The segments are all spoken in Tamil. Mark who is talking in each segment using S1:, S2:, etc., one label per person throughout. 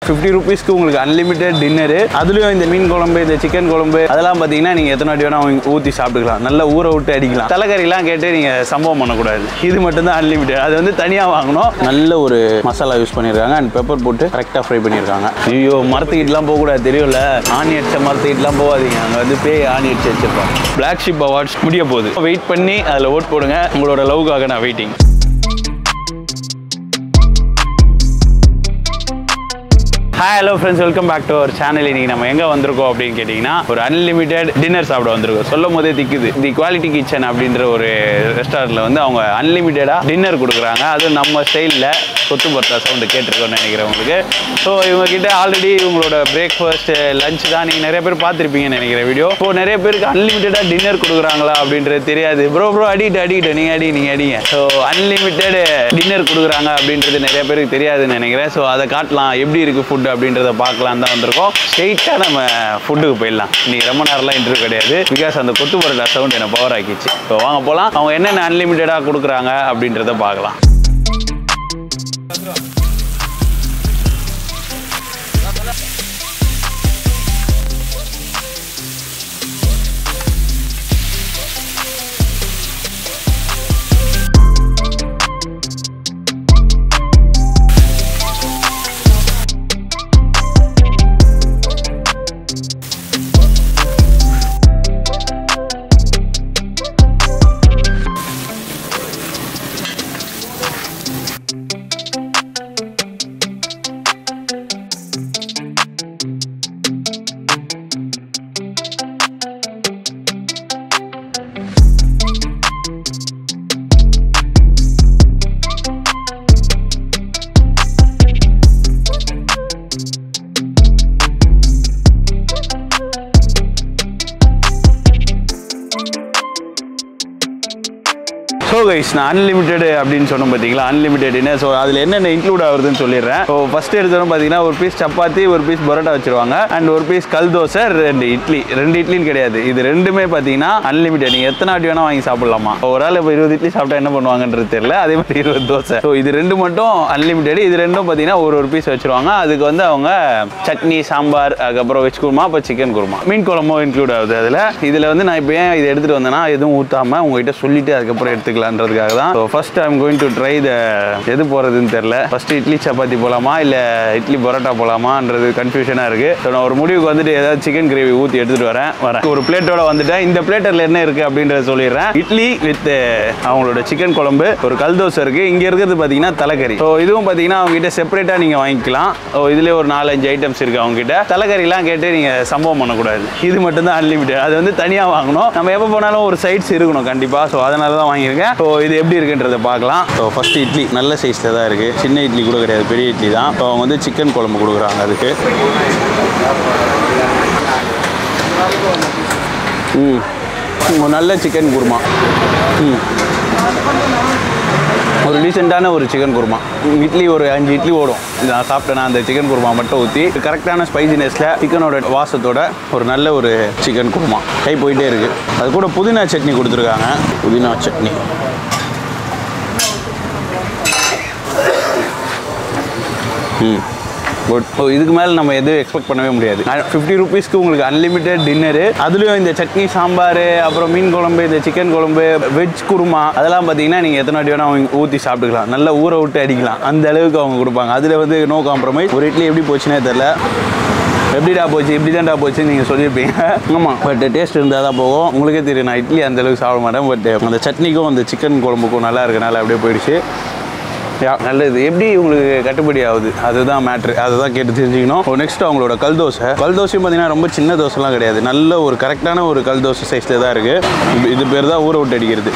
S1: ஃபிஃப்டி ருபீஸ்க்கு உங்களுக்கு அன்லிமிட்டெட் டின்னரு அதுலயும் இந்த மீன் குழம்பு இந்த சிக்கன் குழம்பு அதெல்லாம் பார்த்தீங்கன்னா நீங்க எத்தனை வாட்டி வேணா வாங்கி ஊற்றி சாப்பிட்டுக்கலாம் நல்லா ஊற விட்டு அடிக்கலாம் தலைக்கறிலாம் கேட்டு நீங்க சம்பவம் பண்ணக்கூடாது இது மட்டும் தான் அன்லிமிட்டட் அது வந்து தனியாக வாங்கணும் நல்ல ஒரு மசாலா யூஸ் பண்ணியிருக்காங்க அண்ட் பெப்பர் போட்டு கரெக்டாக ஃப்ரை பண்ணியிருக்காங்க ஐயோ மரத்துக்கிட்டலாம் போகக்கூடாது தெரியும்ல ஆணி அடிச்ச மரத்துக்கிட்டலாம் போகாதீங்க அங்கே வந்து பேய் ஆணி அடிச்சு வச்சிருப்பாங்க பிளாக் ஷிப் அவார்ட்ஸ் முடிய போகுது வெயிட் பண்ணி அதில் ஓட் போடுங்க உங்களோட லவ்க்காக நான் waiting hi hello friends welcome back to our channel இன்னைக்கு நம்ம எங்கே வந்திருக்கோம் அப்படின்னு கேட்டிங்கன்னா ஒரு அன்லிமிட்டெட் டின்னர் சாப்பிட வந்திருக்கோம் சொல்லும் போதே திக்குது தி குவாலிட்டி கிச்சன் அப்படின்ற ஒரு ரெஸ்டாரண்ட்டில் வந்து அவங்க அன்லிமிட்டடாக டின்னர் கொடுக்குறாங்க அதுவும் நம்ம ஸ்டைலில் கொத்து பரோட்டா சவுண்டு கேட்டிருக்கோம்னு நினைக்கிறேன் உங்களுக்கு ஸோ இவங்க கிட்ட ஆல்ரெடி இவங்களோட பிரேக்ஃபாஸ்ட் லஞ்ச் தான் நீங்கள் நிறைய பேர் பார்த்துருப்பீங்கன்னு நினைக்கிறேன் வீடியோ இப்போ நிறைய பேருக்கு அன்லிமிட்டடாக டின்னர் கொடுக்குறாங்களா அப்படின்றது தெரியாது ப்ரோ ப்ரோ அடிக்கிட்டு அடிக்கிட்டு நீங்கள் அடி நீங்கள் அடிங்க ஸோ அன்லிமிட்டெட் டின்னர் கொடுக்குறாங்க அப்படின்றது நிறைய பேருக்கு தெரியாதுன்னு நினைக்கிறேன் ஸோ அதை காட்டலாம் எப்படி இருக்குது ஃபுட் அப்படின்றத பார்க்கலாம் தான் வந்திருக்கோம் ஸ்ட்ரெயிட்டாக நம்ம ஃபுட்டுக்கு போயிடலாம் இன்னைக்கு ரொம்ப நேரம்லாம் இன்டர்வியூ கிடையாது பிகாஸ் அந்த கொத்து பரோட்டா சவுண்ட் என்னை பவர் ஆக்கிச்சு ஸோ வாங்க போகலாம் அவங்க என்னென்ன அன்லிமிட்டடாக கொடுக்குறாங்க அப்படின்றத பார்க்கலாம் ஸோ கைஸ் நான் அன்லிமிட்டெட் அப்படின்னு சொன்னோம் பார்த்தீங்களா அன்லிமிட்டெட் என்ன ஸோ அதில் என்னென்ன இன்க்ளூட் ஆகுதுன்னு சொல்லிடுறேன் ஸோ ஃபஸ்ட் எடுத்தோம் பார்த்தீங்கன்னா ஒரு பீஸ் சப்பாத்தி ஒரு பீஸ் பரோட்டா வச்சிருவாங்க அண்ட் ஒரு பீஸ் கல் தோசை ரெண்டு இட்லி ரெண்டு இட்லின்னு கிடையாது இது ரெண்டுமே பார்த்தீங்கன்னா அன்லிமிட்டெட் நீங்கள் எத்தனை வாட்டி வேணால் வாங்கி சாப்பிடலாமா ஒரு ஆள் இப்போ இருபது இட்லி சாப்பிட்டா என்ன பண்ணுவாங்கன்றது தெரியல அதே மாதிரி இருபது தோசை ஸோ இது ரெண்டு மட்டும் அன்லிமிட்டெட் இது ரெண்டும் பார்த்தீங்கன்னா ஒரு ஒரு பீஸ் வச்சிருவாங்க அதுக்கு வந்து அவங்க சட்னி சாம்பார் அதுக்கப்புறம் வெஜ் குருமா அப்போ சிக்கன் குருமா மீன் குழம்பும் இன்க்ளூட் ஆகுது அதில் இதில் வந்து நான் இப்போ ஏன் இதை எடுத்துகிட்டு வந்தேன்னா எதுவும் ஊற்றாம உங்ககிட்ட சொல்லிட்டு அதுக்கப்புறம் எடுத்துக்கலான்றதுக்காக தான் so first I'm going to try the எது போகிறதுன்னு தெரில ஃபர்ஸ்ட் இட்லி சப்பாத்தி போகலாமா இல்லை இட்லி பரோட்டா போகலாமான்றது கன்ஃபியூஷனாக இருக்குது ஸோ நான் ஒரு முடிவுக்கு வந்துட்டு ஏதாவது சிக்கன் கிரேவி ஊற்றி எடுத்துகிட்டு வரேன் வரேன் ஒரு பிளேட்டோட வந்துட்டேன் இந்த பிளேட்டரில் என்ன இருக்குது அப்படின்றத சொல்லிடுறேன் இட்லி வித் அவங்களோட சிக்கன் குழம்பு ஒரு கல் தோசை இருக்குது இங்கே இருக்கிறது பார்த்தீங்கன்னா தலைக்கறி ஸோ இதுவும் பார்த்தீங்கன்னா அவங்ககிட்ட செப்பரேட்டாக நீங்கள் வாங்கிக்கலாம் ஸோ இதுலேயே ஒரு நாலஞ்சு ஐட்டம்ஸ் இருக்குது அவங்ககிட்ட தலைக்கறிலாம் கேட்டு நீங்கள் சம்பவம் பண்ணக்கூடாது இது மட்டும்தான் அன்லிமிட்டட் அது வந்து தனியாக வாங்கணும் நம்ம எப்போ போனாலும் ஒரு சைட்ஸ் இருக்கணும் கண்டிப்பாக ஸோ அதனால தான் வாங்கியிருக்கேன் ஸோ இது எப்படி இருக்குன்றதை பார்க்கலாம் ஸோ ஃபஸ்ட் இட்லி நல்ல சைஸில் தான் இருக்குது சின்ன இட்லி கூட கிடையாது பெரிய இட்லி தான் ஸோ அவங்க வந்து சிக்கன் குழம்பு கொடுக்குறாங்க அதுக்கு ம் ஒரு நல்ல சிக்கன் குருமா ம் ஒரு டீசெண்டான ஒரு சிக்கன் குருமா இட்லி ஒரு அஞ்சு இட்லி ஓடும் இது நான் சாப்பிட்டேன்னா அந்த சிக்கன் குருமா மட்டும் ஊற்றி கரெக்டான ஸ்பைசினஸில் சிக்கனோட வாசத்தோட ஒரு நல்ல ஒரு சிக்கன் குருமா கை போயிட்டே இருக்குது அது கூட புதினா சட்னி கொடுத்துருக்காங்க புதினா சட்னி ம் குட் ஸோ இதுக்கு மேலே நம்ம எதுவும் எக்ஸ்பெக்ட் பண்ணவே முடியாது ஃபிஃப்டி ருபீஸ்க்கு உங்களுக்கு அன்லிமிட்டெட் டின்னரு அதுலேயும் இந்த சட்னி சாம்பார் அப்புறம் மீன் குழம்பு இந்த சிக்கன் குழம்பு வெஜ் குருமா அதெல்லாம் பார்த்தீங்கன்னா நீங்கள் எத்தனை வாட்டி வேணால் வாங்கி ஊற்றி சாப்பிட்டுக்கலாம் நல்லா ஊற விட்டு அடிக்கலாம் அந்த அளவுக்கு அவங்க கொடுப்பாங்க அதில் வந்து நோ காம்ப்ரமைஸ் ஒரு இட்லி எப்படி போச்சுன்னே தெரில எப்படிடா போச்சு இப்படி தான்டா போச்சுன்னு நீங்கள் சொல்லியிருப்பீங்க ஆமாம் பட் டேஸ்ட் இருந்தால் தான் போகும் உங்களுக்கே தெரியும் நான் இட்லி அந்த அளவுக்கு சாப்பிட மாட்டேன் பட் அந்த சட்னிக்கும் அந்த சிக்கன் குழம்புக்கும் நல்லா இருக்கனால அப்படியே போயிடுச்சு யா நல்லது எப்படி உங்களுக்கு கட்டுப்படி ஆகுது அதுதான் மேட்ரு அதை தான் கேட்டு தெரிஞ்சுக்கணும் நெக்ஸ்ட் அவங்களோட கல் தோசை கல் தோசையும் பார்த்தீங்கன்னா ரொம்ப சின்ன தோசைலாம் கிடையாது நல்ல ஒரு கரெக்டான ஒரு கல் தோசை சைஸில் தான் இருக்குது இது இது பேர் தான் ஊற விட்டு அடிக்கிறது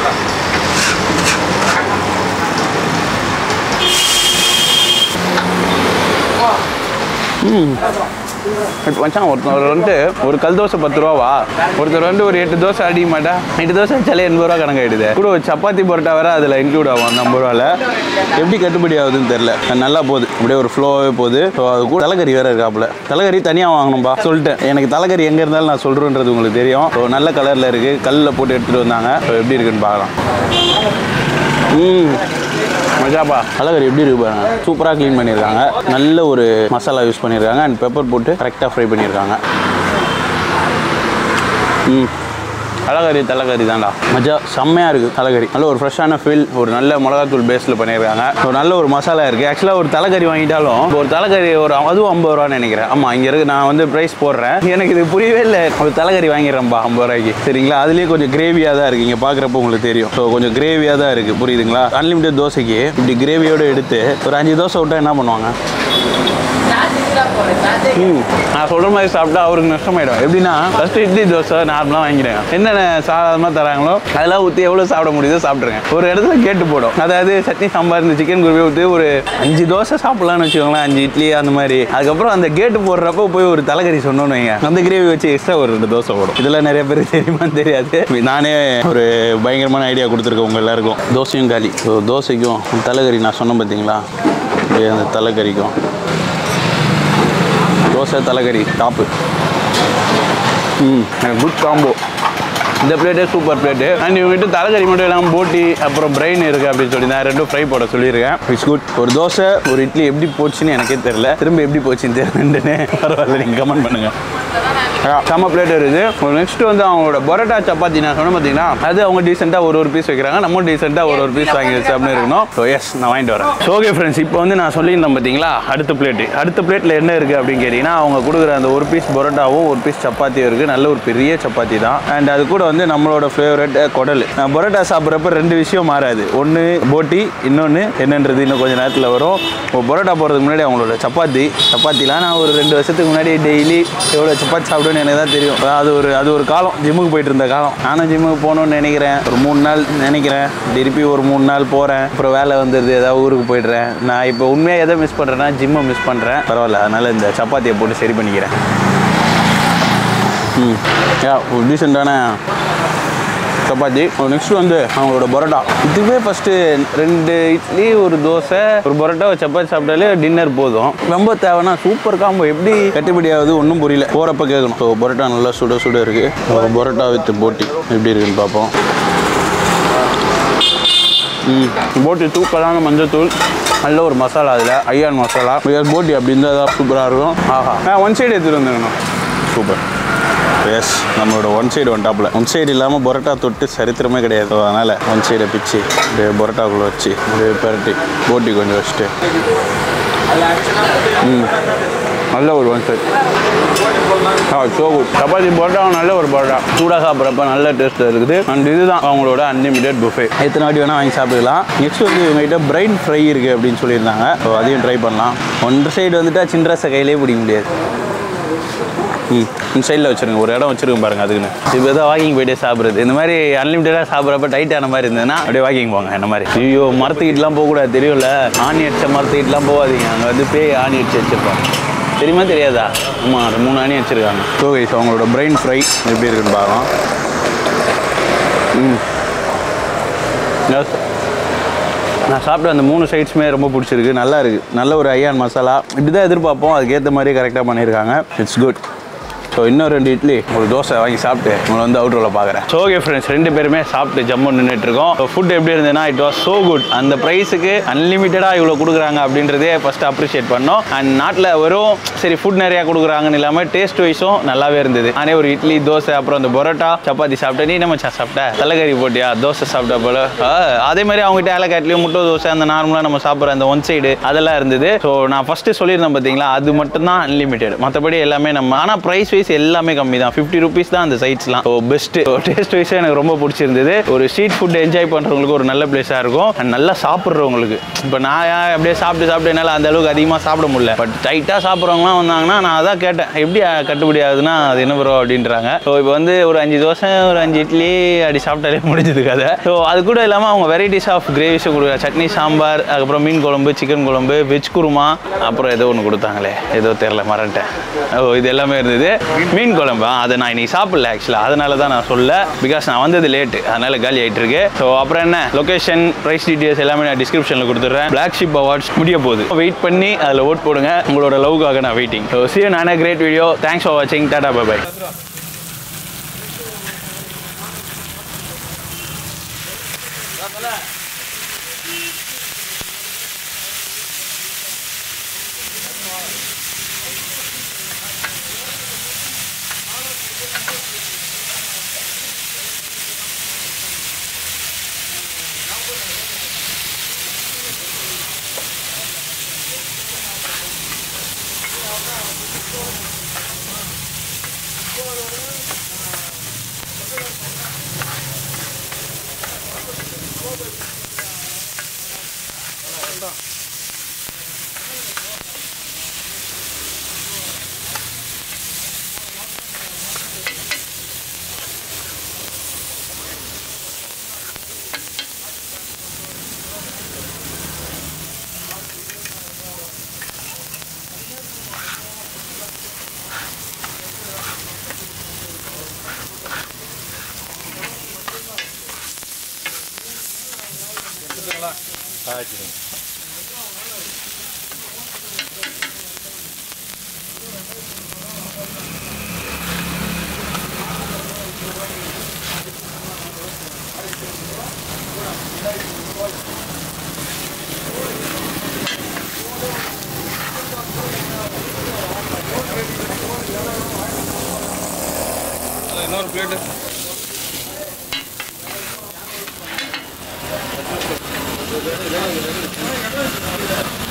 S1: ம் இப்போ மச்சான் ஒருத்தர் வந்துட்டு ஒரு கல் தோசை பத்து ரூபாவா ஒருத்தர் வந்து ஒரு எட்டு தோசை அடிக்க மாட்டா எட்டு தோசை வச்சாலே எண்பது ரூபா கணக்காயிடுது கூட ஒரு சப்பாத்தி பரோட்டா வேற அதில் இன்க்ளூட் ஆகும் அந்த ஐம்பது ரூபாவில் எப்படி கட்டுப்படி ஆகுதுன்னு தெரில நல்லா போகுது அப்படியே ஒரு ஃப்ளோவே போகுது ஸோ அது கூட தலைக்கறி வேற இருக்காப்புல தலைக்கறி தனியாக வாங்கணும்பா சொல்லிட்டேன் எனக்கு தலைக்கறி எங்கே இருந்தாலும் நான் சொல்கிறேன்றது உங்களுக்கு தெரியும் ஸோ நல்ல கலரில் இருக்குது கல்லில் போட்டு எடுத்துகிட்டு வந்தாங்க ஸோ எப்படி இருக்குன்னு பார்க்கலாம் ம் மஜாப்பா தலைக்கறி எப்படி இருக்கு பாருங்க சூப்பராக க்ளீன் பண்ணியிருக்காங்க நல்ல ஒரு மசாலா யூஸ் பண்ணியிருக்காங்க அண்ட் பெப்பர் போட்டு கரெக்டாக ஃப்ரை பண்ணியிருக்காங்க ம் தலைக்கறி தலைக்கறி தான்டா மஜா செம்மையாக இருக்குது தலைக்கறி நல்ல ஒரு ஃப்ரெஷ்ஷான ஃபீல் ஒரு நல்ல மிளகாத்தூள் பேஸில் பண்ணியிருக்காங்க ஒரு நல்ல ஒரு மசாலா இருக்குது ஆக்சுவலாக ஒரு தலைக்கறி வாங்கிட்டாலும் ஒரு தலைக்கறி ஒரு அதுவும் ஐம்பது ரூபான்னு நினைக்கிறேன் ஆமாம் இங்கே இருக்கு நான் வந்து ப்ரைஸ் போடுறேன் எனக்கு இது புரியவே இல்லை ஒரு தலைக்கறி வாங்கிடுறேன்பா ஐம்பது ரூபாய்க்கு சரிங்களா அதுலேயே கொஞ்சம் கிரேவியாக தான் இருக்குது இங்கே பார்க்குறப்ப உங்களுக்கு தெரியும் ஸோ கொஞ்சம் கிரேவியாக தான் இருக்குது புரியுதுங்களா அன்லிமிட்டட் தோசைக்கு இப்படி கிரேவியோடு எடுத்து ஒரு அஞ்சு தோசை விட்டால் என்ன பண்ணுவாங்க ம் நான் சொல்கிற மாதிரி சாப்பிட்டா அவருக்கு நஷ்டமாயிடும் எப்படின்னா ஃபஸ்ட்டு இட்லி தோசை நார்மலாக வாங்கிடுங்க என்னென்ன சாதாரணமாக தராங்களோ அதெல்லாம் ஊற்றி எவ்வளோ சாப்பிட முடியுதோ சாப்பிட்ருங்க ஒரு இடத்துல கேட்டு போடும் அதாவது சட்னி சாம்பார் இந்த சிக்கன் குருவி ஊற்றி ஒரு அஞ்சு தோசை சாப்பிட்லான்னு வச்சுக்கோங்களேன் அஞ்சு இட்லி அந்த மாதிரி அதுக்கப்புறம் அந்த கேட்டு போடுறப்ப போய் ஒரு தலைக்கறி சொன்னோன்னு வைங்க அந்த கிரேவி வச்சு எக்ஸ்ட்ரா ஒரு ரெண்டு தோசை போடும் இதெல்லாம் நிறைய பேர் தெரியுமான்னு தெரியாது நானே ஒரு பயங்கரமான ஐடியா கொடுத்துருக்கேன் உங்க எல்லாருக்கும் தோசையும் காலி ஸோ தோசைக்கும் தலைக்கறி நான் சொன்னேன் பார்த்தீங்களா அப்படியே அந்த தலைக்கறிக்கும் தோசை தலைக்கறி டாப்பு ம் குட் காம்போ இந்த பிளேட்டே சூப்பர் பிளேட்டு அண்ட் இவங்ககிட்ட தலைக்கறி மட்டும் இல்லாமல் போட்டி அப்புறம் பிரெயின் இருக்குது அப்படின்னு சொல்லி நான் ரெண்டும் ஃப்ரை போட சொல்லியிருக்கேன் இட்ஸ் குட் ஒரு தோசை ஒரு இட்லி எப்படி போச்சுன்னு எனக்கே தெரியல திரும்ப எப்படி போச்சுன்னு தெரியலன்னு பரவாயில்ல நீங்கள் கமெண்ட் பண்ணுங்கள் செம்ம பிளேட் இருக்குது ஒரு நெக்ஸ்ட் வந்து அவங்களோட பரோட்டா சப்பாத்தி நான் சொன்ன பார்த்தீங்கன்னா அது அவங்க டீசெண்டாக ஒரு ஒரு பீஸ் வைக்கிறாங்க நம்ம டீசெண்டாக ஒரு ஒரு பீஸ் வாங்கி வச்சு அப்படின்னு இருக்கணும் ஸோ எஸ் நான் வாங்கிட்டு வரேன் ஸோ ஓகே ஃப்ரெண்ட்ஸ் இப்போ வந்து நான் சொல்லியிருந்தேன் பார்த்தீங்களா அடுத்த பிளேட் அடுத்த பிளேட்டில் என்ன இருக்குது அப்படின்னு கேட்டிங்கன்னா அவங்க கொடுக்குற அந்த ஒரு பீஸ் பரோட்டாவும் ஒரு பீஸ் சப்பாத்தியும் இருக்குது நல்ல ஒரு பெரிய சப்பாத்தி தான் அண்ட் அது கூட வந்து நம்மளோட ஃபேவரட் குடல் நான் பரோட்டா சாப்பிட்றப்ப ரெண்டு விஷயம் மாறாது ஒன்று போட்டி இன்னொன்று என்னன்றது இன்னும் கொஞ்சம் நேரத்தில் வரும் இப்போ பரோட்டா போகிறதுக்கு முன்னாடி அவங்களோட சப்பாத்தி சப்பாத்திலாம் நான் ஒரு ரெண்டு வருஷத்துக்கு முன்னாடி டெய்லி எவ்வளோ சப்பாத்தி சாப்பிடுவேன்னு எனக்கு தான் தெரியும் அது ஒரு அது ஒரு காலம் ஜிம்முக்கு போயிட்டு இருந்த காலம் நானும் ஜிம்முக்கு போகணும்னு நினைக்கிறேன் ஒரு மூணு நாள் நினைக்கிறேன் திருப்பி ஒரு மூணு நாள் போகிறேன் அப்புறம் வேலை வந்துடுது ஏதாவது ஊருக்கு போயிடுறேன் நான் இப்போ உண்மையாக எதை மிஸ் பண்ணுறேன்னா ஜிம்மை மிஸ் பண்ணுறேன் பரவாயில்ல அதனால் இந்த சப்பாத்தியை போட்டு சரி பண்ணிக்கிறேன் ம் யா ஒரு டீசெண்டான சப்பாத்தி நெக்ஸ்ட் வந்து அவங்களோட பரோட்டா இதுவே ஃபஸ்ட்டு ரெண்டு இட்லி ஒரு தோசை ஒரு பரோட்டா ஒரு சப்பாத்தி சாப்பிட்டாலே டின்னர் போதும் ரொம்ப தேவைன்னா சூப்பர் காம்போ எப்படி கட்டுப்படி ஆகுது ஒன்றும் புரியல போகிறப்ப கேட்கணும் ஸோ பரோட்டா நல்லா சுட சுட இருக்குது பரோட்டா வித் போட்டி எப்படி இருக்குன்னு பார்ப்போம் ம் போட்டி தூக்கலான மஞ்சத்தூள் நல்ல ஒரு மசாலா அதில் ஐயான் மசாலா போட்டி அப்படி இருந்தால் தான் சூப்பராக இருக்கும் ஆஹா ஒன் சைடு எடுத்துகிட்டு வந்துடணும் சூப்பர் எஸ் நம்மளோட ஒன் சைடு ஒன் டாப்பில் ஒன் சைடு இல்லாமல் பரோட்டா தொட்டு சரித்திரமே கிடையாது So, அதனால் ஒன் சைடை பிச்சு அப்படியே பரோட்டாக்குள்ளே வச்சு அப்படியே பரட்டி போட்டி கொஞ்சம் வச்சுட்டு ம் நல்ல ஒரு ஒன் சைடு ஆ ஸோ குட் சப்பாத்தி பரோட்டா நல்ல ஒரு பரோட்டா சூடாக சாப்பிட்றப்ப நல்ல டேஸ்ட் இருக்குது அண்ட் இதுதான் அவங்களோட அன்லிமிட்டெட் புஃபே எத்தனை வாட்டி வேணால் வாங்கி சாப்பிடலாம் நெக்ஸ்ட் வந்து இவங்ககிட்ட பிரைன் ஃப்ரை இருக்குது அப்படின்னு சொல்லியிருந்தாங்க ஸோ அதையும் ட்ரை பண்ணலாம் ஒன் சைடு வந்துட்டா சின்ரஸை கையிலே பிடிக்க முடியாது ம் இந்த சைடில் வச்சுருங்க ஒரு இடம் வச்சுருங்க பாருங்க அதுக்குன்னு இப்போ தான் வாக்கிங் போயிட்டே சாப்பிட்றது இந்த மாதிரி அன்லிமிட்டடாக சாப்பிட்றப்ப டைட்டான மாதிரி இருந்ததுன்னா அப்படியே வாக்கிங் போங்க என்ன மாதிரி ஐயோ மரத்துக்கிட்டலாம் போகக்கூடாது தெரியும்ல ஆணி அடிச்ச மரத்துக்கிட்டலாம் போகாதீங்க அங்கே வந்து பேய் ஆணி அடிச்சு வச்சுருப்பாங்க தெரியுமா தெரியாதா ஆமாம் அது மூணு ஆணி வச்சுருக்காங்க ஸோ கைஸ் அவங்களோட பிரெயின் ஃப்ரை எப்படி இருக்குன்னு பார்க்கலாம் ம் Yes. நான் சாப்பிட்ட அந்த மூணு சைட்ஸுமே ரொம்ப பிடிச்சிருக்கு நல்லா இருக்குது நல்ல ஒரு ஐயான் மசாலா இப்படி தான் எதிர்பார்ப்போம் அதுக்கேற்ற மாதிரி கரெக்டாக பண்ணியிருக்காங்க இட்ஸ் குட் ஸோ இன்னும் ரெண்டு இட்லி ஒரு தோசை வாங்கி சாப்பிட்டு உங்களை வந்து அவுட்ரோவில் பார்க்குறேன் ஸோ ஓகே ஃப்ரெண்ட்ஸ் ரெண்டு பேருமே சாப்பிட்டு ஜம்மு நின்றுட்டு இருக்கோம் ஃபுட் எப்படி இருந்ததுன்னா இட் வாஸ் ஸோ குட் அந்த ப்ரைஸுக்கு அன்லிமிட்டடாக இவ்வளோ கொடுக்குறாங்க அப்படின்றதே ஃபஸ்ட்டு அப்ரிஷியேட் பண்ணோம் அண்ட் நாட்டில் வெறும் சரி ஃபுட் நிறையா கொடுக்குறாங்கன்னு இல்லாமல் டேஸ்ட் வைஸும் நல்லாவே இருந்தது நானே ஒரு இட்லி தோசை அப்புறம் அந்த பரோட்டா சப்பாத்தி சாப்பிட்டேன் நீ என்ன மச்சான் சாப்பிட்ட தலைக்கறி போட்டியா தோசை சாப்பிட்ட போல ஆ, அதே மாதிரி அவங்ககிட்ட ஏலக்காட்லேயும் முட்டை தோசை அந்த நார்மலாக நம்ம சாப்பிட்ற அந்த ஒன் சைடு அதெல்லாம் இருந்தது ஸோ நான் ஃபஸ்ட்டு சொல்லியிருந்தேன் பார்த்தீங்களா அது மட்டும் தான் அன்லிமிட்டெட் மற்றபடி எல்லாமே நம்ம ஆனால் ப்ரைஸ் வைஸ் எல்லாமே கம்மி தான் ஃபிஃப்டி ருபீஸ் தான் அந்த சைட்ஸ்லாம் ஸோ பெஸ்ட்டு டேஸ்ட் வைஸே எனக்கு ரொம்ப பிடிச்சிருந்தது ஒரு ஸ்ட்ரீட் ஃபுட் என்ஜாய் பண்ணுறவங்களுக்கு ஒரு நல்ல பிளேஸாக இருக்கும் and நல்லா சாப்பிட்றவங்களுக்கு இப்போ நான் ஏன் அப்படியே சாப்பிட்டு சாப்பிட்டு என்னால் அந்த அளவுக்கு அதிகமாக சாப்பிட முடியல பட் டைட்டாக சாப்பிட்றவங்களாம் வந்தாங்கன்னா நான் அதான் கேட்டேன் எப்படி அஹ், கட்டுப்படி ஆகுதுன்னா அது என்ன ப்ரோ அப்படின்றாங்க ஸோ இப்போ வந்து ஒரு அஞ்சு தோசை ஒரு அஞ்சு இட்லி அப்படி சாப்பிட்டாலே முடிஞ்சது கதை ஸோ அது கூட இல்லாமல் அவங்க வெரைட்டிஸ் ஆஃப் கிரேவிஸும் கொடுக்குறாங்க சட்னி சாம்பார் அதுக்கப்புறம் மீன் குழம்பு சிக்கன் குழம்பு வெஜ் குருமா அப்புறம் ஏதோ ஒன்று கொடுத்தாங்களே ஏதோ தெரில மறந்துட்டேன் ஓ இது எல்லாமே இருந்தது மீன் குழம்பு ஆ, அதை நான் இன்னைக்கு சாப்பிடல ஆக்சுவலாக அதனால தான் நான் சொல்ல பிகாஸ் நான் வந்தது லேட்டு அதனால காலி ஆயிட்டு இருக்கு ஸோ அப்புறம் என்ன லொகேஷன் ப்ரைஸ் டீட்டெயில்ஸ் எல்லாமே நான் டிஸ்கிரிப்ஷனில் கொடுத்துட்றேன் பிளாக் ஷிப் அவார்ட்ஸ் முடிய போகுது வெயிட் பண்ணி அதில் ஓட் போடுங்க உங்களோட லவ்க்காக நான் வெயிட்டிங் ஸோ சி நானே கிரேட் வீடியோ தேங்க்ஸ் ஃபார் வாட்சிங் டாடா பை பை
S2: இன்னொரு பிளேட்டு
S3: Gracias.